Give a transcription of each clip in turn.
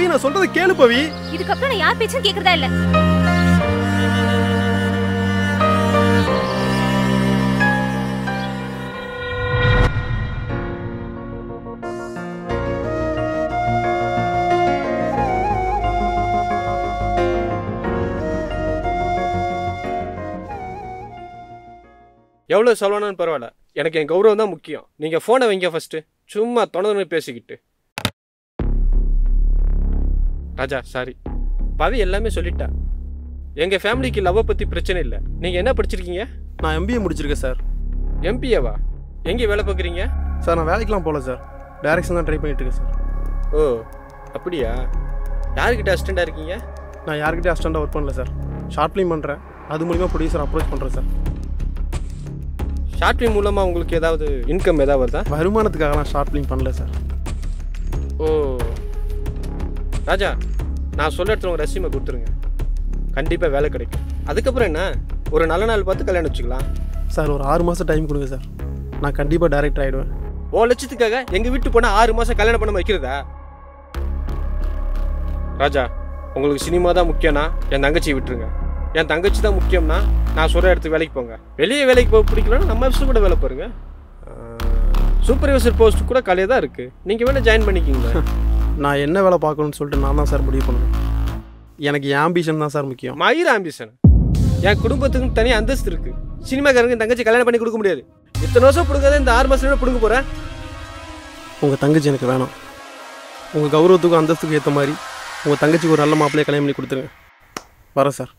பவி நான் சொல்றதை கேளு பவி இதுக்கப்புறம் நான் யார் பேச்சும் கேக்குறதா இல்ல எவ்வளோ செலவானாலும் பரவாயில்ல எனக்கு என் கௌரவம் தான் முக்கியம் நீங்கள் ஃபோனை வைங்க ஃபஸ்ட்டு சும்மா தொடர்ந்து பேசிக்கிட்டு ராஜா சாரி பவி எல்லாமே சொல்லிட்டா எங்கள் ஃபேமிலிக்கு லவ்வை பற்றி பிரச்சனை இல்லை நீங்கள் என்ன படிச்சிருக்கீங்க நான் எம்பிஏ முடிச்சிருக்கேன் சார் எம்பிஏவா எங்கே வேலை பார்க்குறீங்க சார் நான் வேலைக்கெலாம் போகல சார் டைரக்ஷன் தான் ட்ரை பண்ணிட்டு இருக்கேன் சார் ஓ அப்படியா யாருக்கிட்ட அசிஸ்டண்டாக இருக்கீங்க நான் யாருக்கிட்டே அஸ்டண்டாக ஒர்க் பண்ணல சார் ஷார்ட் ஃபிலிம் பண்ணுறேன் அது மூலிமா ப்ரொடியூசர் அப்ரோச் பண்ணுறேன் சார் ஷார்ட் ஃபிலிம் மூலமாக உங்களுக்கு ஏதாவது இன்கம் ஏதாவது வருதா வருமானத்துக்காக நான் ஷார்ட் ஃபிலிம் பண்ணல சார் ஓ ராஜா நான் சொல்ல இடத்துல உங்கள் ரெசியூமை கொடுத்துருங்க கண்டிப்பாக வேலை கிடைக்கும் அதுக்கப்புறம் என்ன ஒரு நல்ல நாள் பார்த்து கல்யாணம் வச்சுக்கலாம் சார் ஒரு ஆறு மாதம் டைம் கொடுங்க சார் நான் கண்டிப்பாக டைரக்டர் ஆகிடுவேன் ஓ லட்சத்துக்காக எங்கள் வீட்டு போனால் ஆறு மாதம் கல்யாணம் பண்ண வைக்கிறதா ராஜா உங்களுக்கு சினிமா தான் முக்கியம்னா என் தங்கச்சியை விட்டுருங்க என் தங்கச்சி தான் முக்கியம்னா நான் சொல்கிற இடத்துக்கு வேலைக்கு போங்க வெளியே வேலைக்கு போக பிடிக்கலன்னா நம்ம ஆஃபீஸில் கூட வேலை பாருங்க சூப்பர்வைசர் போஸ்ட் கூட கலையாக தான் இருக்குது நீங்கள் வேணால் ஜாயின் பண்ணிக்கிங்க நான் என்ன வேலை பார்க்கணும்னு சொல்லிட்டு நான் தான் சார் முடிவு பண்ணுவேன் எனக்கு என் ஆம்பிஷன் தான் சார் முக்கியம் மயிர் ஆம்பிஷன் என் குடும்பத்துக்கு தனி அந்தஸ்து இருக்கு சினிமாக்காரங்க என் தங்கச்சி கல்யாணம் பண்ணி கொடுக்க முடியாது இத்தனை வருஷம் பிடுங்காத இந்த ஆறு மாசத்துல பிடுங்க போறேன் உங்கள் தங்கச்சி எனக்கு வேணாம் உங்கள் கௌரவத்துக்கும் அந்தஸ்துக்கும் ஏற்ற மாதிரி உங்கள் தங்கச்சிக்கு ஒரு நல்ல மாப்பிள்ளையை கல்யாணம் பண்ணி கொடுத்துருங்க வரேன் சார்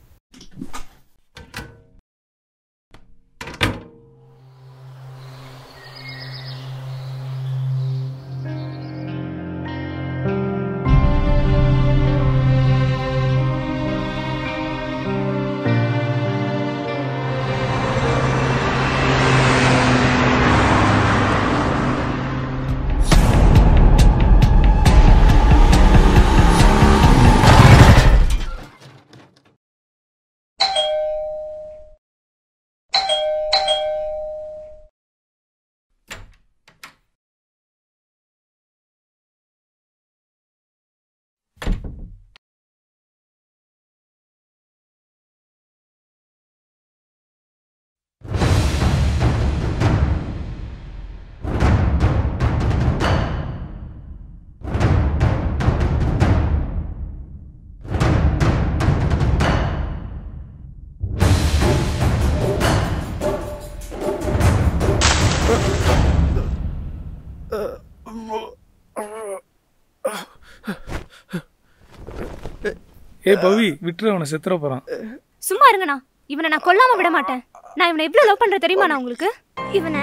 ஏய் பவி விட்டுரு அவனை செத்துற போறான் சும்மா இருங்கண்ணா இவனை நான் கொல்லாம விட மாட்டேன் நான் இவனை எவ்வளவு லவ் பண்ற தெரியுமாண்ணா உங்களுக்கு இவனை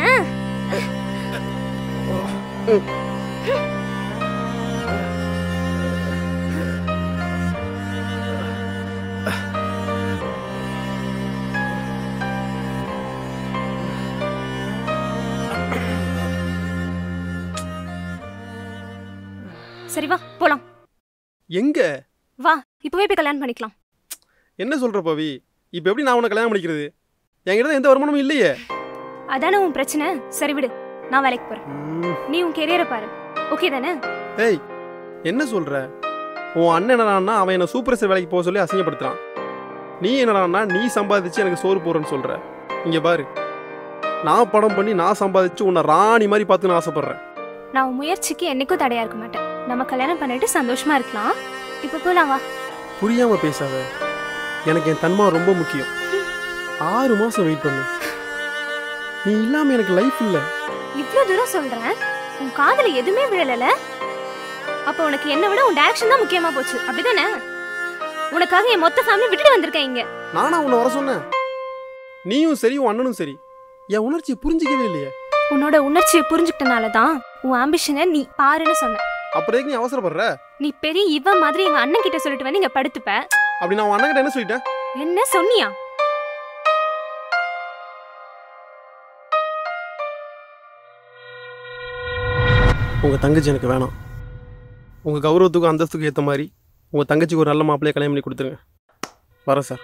சரி வா போலாம் எங்கே வா இப்பவே போய் கல்யாணம் பண்ணிக்கலாம் என்ன சொல்கிற பவி இப்போ எப்படி நான் உன்னை கல்யாணம் பண்ணிக்கிறது என்கிட்ட தான் எந்த வருமானமும் இல்லையே அதானே உன் பிரச்சனை சரி விடு நான் வேலைக்கு போறேன் ம், நீ உன் கெரியரை பாரு ஓகே தானே ஏய் என்ன சொல்கிற உன் அண்ணன் என்னடான்னா அவன் என்னை சூப்பர்வைசர் வேலைக்கு போக சொல்லி அசிங்கப்படுத்துறான் நீ என்னடான்னா நீ சம்பாதிச்சு எனக்கு சோறு போடுறேன்னு சொல்கிற இங்கே பாரு நான் படம் பண்ணி நான் சம்பாதிச்சு உன்னை ராணி மாதிரி பார்த்து நான் ஆசைப்பட்றேன் நான் உன் முயற்சிக்கு என்னைக்கும் தடையா இருக்க மாட்டேன் நம்ம கல்யாணம் பண்ணிட்டு சந்தோஷமா இருக்கலாம் இப்ப போலாம் வா புரியாம பேசாத எனக்கு என் தன்மா ரொம்ப முக்கியம் ஆறு மாசம் வெயிட் பண்ணு நீ இல்லாம எனக்கு லைஃப் இல்ல இவ்ளோ தூரம் சொல்றேன் உன் காதுல எதுவுமே விழலல அப்ப உனக்கு என்ன விட உன் டைரக்ஷன் தான் முக்கியமா போச்சு அப்படிதானே உனக்காக என் மொத்த ஃபேமிலி விட்டுட்டு வந்திருக்கேன் இங்க நானா உன்னை வர சொன்னேன் நீயும் சரி உன் அண்ணனும் சரி என் உணர்ச்சியை புரிஞ்சிக்கவே இல்லையே உன்னோட உணர்ச்சியை புரிஞ்சுக்கிட்டனால தான் உன் ஆம்பிஷனை நீ பாருன்னு சொன்னேன் அப்புறம் எதுக்கு நீ அவசரப்படுற நீ பெரிய இவ மாதிரி எங்க அண்ணன் கிட்ட சொல்லிட்டு வந்து இங்க படுத்துப்ப அப்படி நான் உன் அண்ணன் கிட்ட என்ன சொல்லிட்டேன் என்ன சொன்னியா உங்க தங்கச்சி எனக்கு வேணாம் உங்க கௌரவத்துக்கும் அந்தஸ்துக்கும் ஏற்ற மாதிரி உங்க தங்கச்சிக்கு ஒரு நல்ல மாப்பிள்ளையை கல்யாணம் பண்ணி கொடுத்துருங்க வரேன் சார்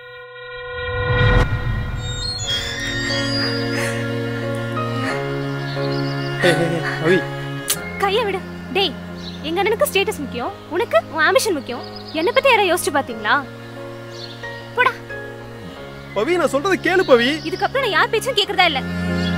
ஏய், ஏய், ஏய், அவி கைய விடு டேய் எங்க அண்ணனுக்கு ஸ்டேட்டஸ் முக்கியம் உனக்கு உன் ஆம்பிஷன் முக்கியம் என்னை பத்தி யாராவது யோசிச்சு பாத்தீங்களா போடா பவி நான் சொல்றதை கேளு பவி இதுக்கப்புறம் நான் யார் பேச்சும் கேக்குறதா இல்ல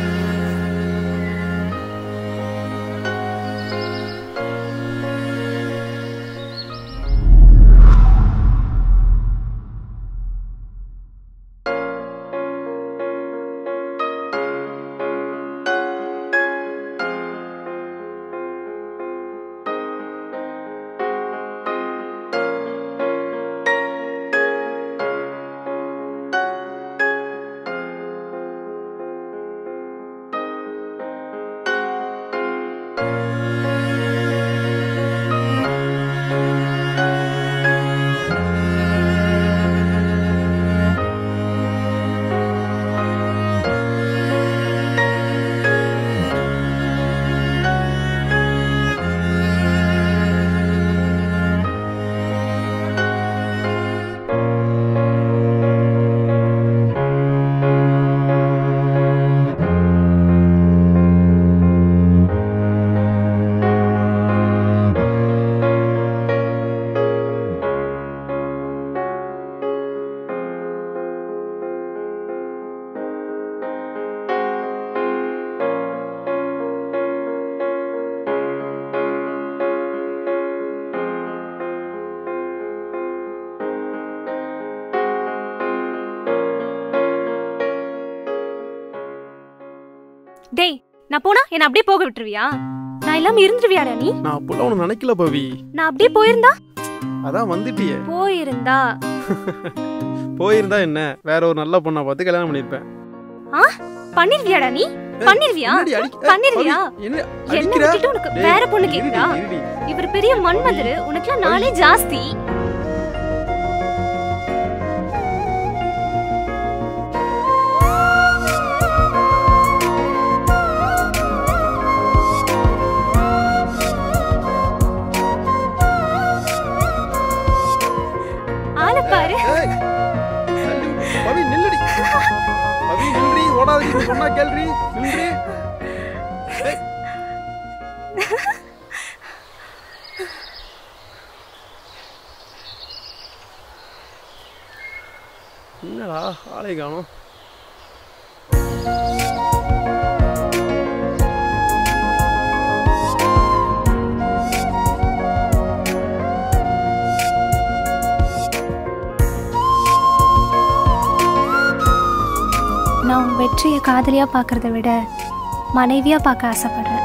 டேய் நான் போனா என்ன அப்படியே போக விட்டுருவியா நான் இல்லாம இருந்துருவியாடா நீ நான் அப்பெல்லாம் உன்னை நினைக்கல பவி நான் அப்படியே போயிருந்தா அதான் வந்துட்டியே போயிருந்தா போயிருந்தா என்ன வேற ஒரு நல்ல பொண்ணா பார்த்து கல்யாணம் பண்ணிருப்பேன் ஆ பண்ணிருவியாடா நீ பண்ணிருவியா என்னடி அடிக்க- ஏய், பண்ணிருவியா பவி, என்ன என்ன அடிக்கிற? விட்டுட்டு உனக்கு டேய், வேற பொண்ணு இருடி, கேக்குதா இருடி. இவர் பெரிய மன்மதரு உனக்குலாம் நாளே ஜாஸ்தி ஆளை பாரு ஏய், தள்ளி விடு. பவி நில்லுடி பவி நில்றி ஓடாதடி சொன்னா கேள்றி நில்றி ஏய். என்னடா ஆளை காணோம் நான் உன் வெற்றியை காதலியா பார்க்கறத விட மனைவியா பார்க்க ஆசைப்படுறேன்